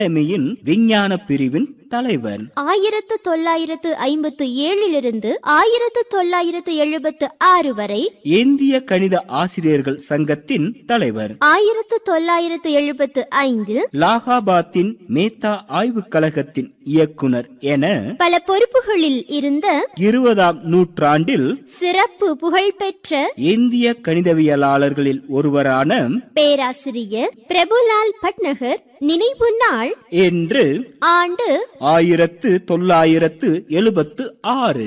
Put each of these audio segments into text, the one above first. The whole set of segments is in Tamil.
அகாடமியின் விஞ்ஞான பிரிவின் தலைவர் ஆயிரத்து தொள்ளாயிரத்து ஐம்பத்து ஏழிலிருந்து ஆயிரத்து தொள்ளாயிரத்து எழுபத்து ஆறு வரை இந்திய கணித ஆசிரியர்கள் சங்கத்தின் தலைவர் ஆயிரத்து தொள்ளாயிரத்து எழுபத்து ஐந்தில் லாகாபாத்தின் மேத்தா ஆய்வுக் கழகத்தின் இயக்குனர் என பல பொறுப்புகளில் இருந்த இருபதாம் நூற்றாண்டில் சிறப்பு புகழ்பெற்ற இந்திய கணிதவியலாளர்களில் ஒருவரான பேராசிரியர் பிரபுலால் பட்நகர் நினைவு நாள் என்று ஆண்டு ஆயிரத்து தொள்ளாயிரத்து எழுபத்து ஆறு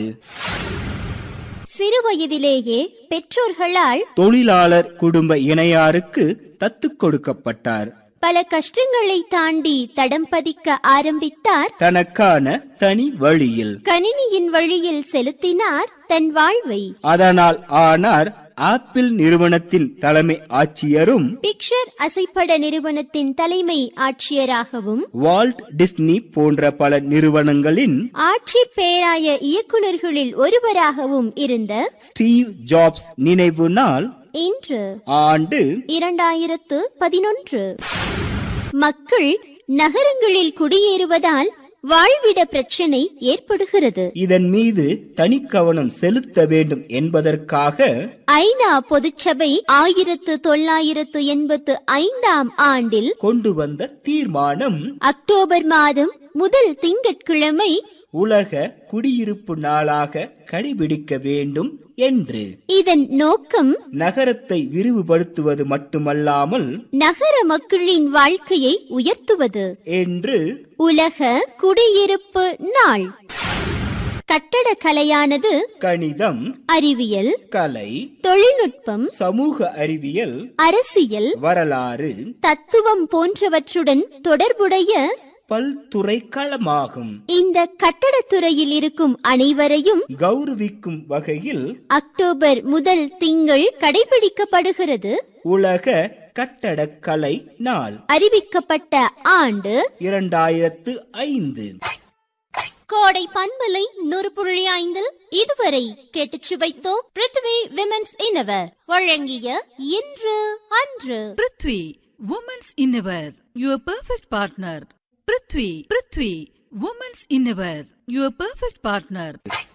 சிறுவயதிலேயே பெற்றோர்களால் தொழிலாளர் குடும்ப இணையாருக்கு தத்துக் கொடுக்கப்பட்டார் பல கஷ்டங்களை தாண்டி தடம் பதிக்க ஆரம்பித்தார் தனக்கான தனி வழியில் கணினியின் வழியில் செலுத்தினார் தன் வாழ்வை அதனால் ஆனார் ஆப்பிள் நிறுவனத்தின் தலைமை ஆட்சியரும் பிக்சர் அசைப்பட நிறுவனத்தின் தலைமை ஆட்சியராகவும் வால்ட் டிஸ்னி போன்ற பல நிறுவனங்களின் ஆட்சி பேராய இயக்குனர்களில் ஒருவராகவும் இருந்த ஸ்டீவ் ஜாப்ஸ் நினைவு நாள் இன்று ஆண்டு இரண்டாயிரத்து பதினொன்று மக்கள் நகரங்களில் குடியேறுவதால் வாழ்விட பிரச்சனை ஏற்படுகிறது இதன் மீது தனி கவனம் செலுத்த வேண்டும் என்பதற்காக ஐநா பொதுச்சபை ஆயிரத்து தொள்ளாயிரத்து எண்பத்து ஐந்தாம் ஆண்டில் கொண்டு வந்த தீர்மானம் அக்டோபர் மாதம் முதல் திங்கட்கிழமை உலக குடியிருப்பு நாளாக கடைபிடிக்க வேண்டும் என்று இதன் நோக்கம் நகரத்தை விரிவுபடுத்துவது மட்டுமல்லாமல் நகர மக்களின் வாழ்க்கையை உயர்த்துவது என்று உலக குடியிருப்பு நாள் கட்டடக்கலையானது கணிதம் அறிவியல் கலை தொழில்நுட்பம் சமூக அறிவியல் அரசியல் வரலாறு தத்துவம் போன்றவற்றுடன் தொடர்புடைய பல்துறை களமாகும் இந்த கட்டடத்துறையில் இருக்கும் அனைவரையும் கௌரவிக்கும் வகையில் அக்டோபர் முதல் திங்கள் கடைபிடிக்கப்படுகிறது உலக கட்டடக்கலை நாள் அறிவிக்கப்பட்ட ஆண்டு இரண்டாயிரத்து ஐந்து கோடை பண்பலை நூறு புள்ளி ஐந்தில் இதுவரை கேட்டுச் சுவைத்தோம் பிருத்வி விமென்ஸ் இன்னவர் வழங்கிய இன்று அன்று prithvi women's innerwear your perfect partner prithvi prithvi women's innerwear your perfect partner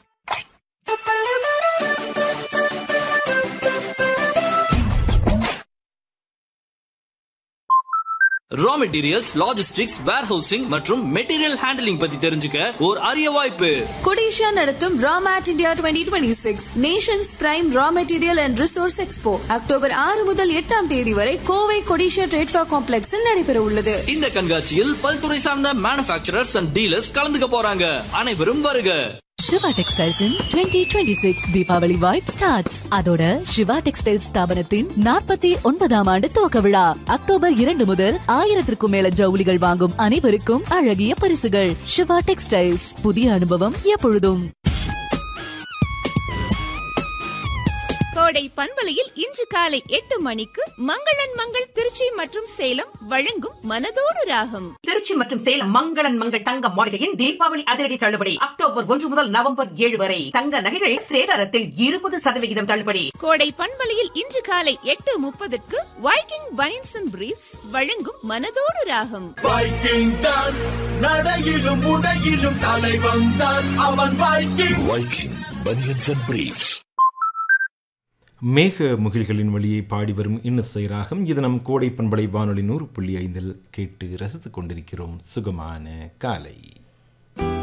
raw materials logistics warehousing மற்றும் மெட்டீரியல் ஹேண்டலிங் பத்தி தெரிஞ்சுக்க ஒரு அரிய வாய்ப்பு கொடிஷியா நடத்தும் RAMET India twenty twenty six nations prime raw material and resource expo October ஆறு முதல் எட்டாம் தேதி வரை கோவை கொடிஷியா ட்ரேட்ஃபா காம்ப்ளெக்ஸில் நடைபெற உள்ளது இந்த கண்காட்சியில் பல்துறை சார்ந்த மேனுபேக்சரர்ஸ் அண்ட் டீலர்ஸ் கலந்துக்க போறாங்க அனைவரும் வருக Siva textiles twenty twenty six Deepavali vibe starts அதோட சிவா டெக்ஸ்டைல்ஸ் ஸ்தாபனத்தின் நாற்பத்தி ஒன்பதாம் ஆண்டு துவக்க விழா அக்டோபர் இரண்டு முதல் ஆயிரத்திற்கும் மேல ஜவுளிகள் வாங்கும் அனைவருக்கும் அழகிய பரிசுகள் சிவா டெக்ஸ்டைல்ஸ் புதிய அனுபவம் எப்பொழுதும் கோடை பண்பலையில் இன்று காலை எட்டு மணிக்கு மங்களன் மங்கள் திருச்சி மற்றும் சேலம் வழங்கும் மனதோடு ராகம் திருச்சி மற்றும் சேலம் மங்களன் மங்கள் தங்க மாளிகையின் தீபாவளி அதிரடி தள்ளுபடி அக்டோபர் ஒன்று முதல் நவம்பர் ஏழு வரை தங்க நகைகள் சேதாரத்தில் இருபது சதவிகிதம் தள்ளுபடி கோடை பண்பலையில் இன்று காலை எட்டு முப்பதுக்கு வைக்கிங் பனின்ஸ் அண்ட் பிரீஃப்ஸ் வழங்கும் மனதோடு ராகம் வைக்கிங் தான் நடையிலும் உடையிலும் தலை வந்தான் அவன் Viking Viking banians and briefs மேக முகில்களின் வழியை பாடி வரும் இன்னிசை ராகம் இது நம் கோடை பண்பலை வானொலி நூறு புள்ளி ஐந்தில் கேட்டு ரசித்துக் கொண்டிருக்கிறோம் சுகமான காலை